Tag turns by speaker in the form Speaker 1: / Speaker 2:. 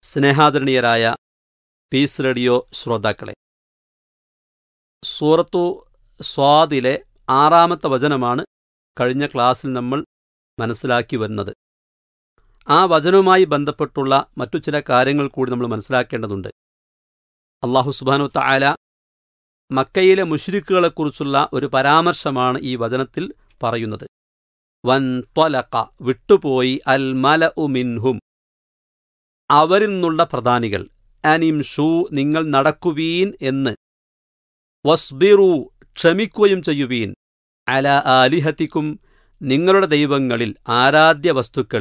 Speaker 1: സ്നേഹാദരണീയരായ piece radio ശ്രോതാക്കളെ സൂറത്തു സ്വാദിലെ ആറാമത്തെ വചനമാണ് കഴിഞ്ഞ ക്ലാസ്സിൽ നമ്മൾ മനസ്സിലാക്കി വരുന്നത് ആ വചനവുമായി ബന്ധപ്പെട്ടുള്ള മറ്റു ചില കാര്യങ്ങൾ കൂടി നമ്മൾ മനസ്സിലാക്കേണ്ടതുണ്ട് അള്ളാഹു സുബാനു തായാല മക്കയിലെ മുഷ്രിക്കുകളെക്കുറിച്ചുള്ള ഒരു പരാമർശമാണ് ഈ വചനത്തിൽ പറയുന്നത് വൻ ത്വലക വിട്ടുപോയി അൽ മല ഉമിൻഹും അവരിൽ നിന്നുള്ള പ്രധാനികൾ അനിം ഷൂ നിങ്ങൾ നടക്കുവീൻ എന്ന് വസ്ബിറു ക്ഷമിക്കുകയും ചെയ്യുവീൻ അല ആലിഹത്തിക്കും നിങ്ങളുടെ ദൈവങ്ങളിൽ ആരാധ്യ വസ്തുക്കൾ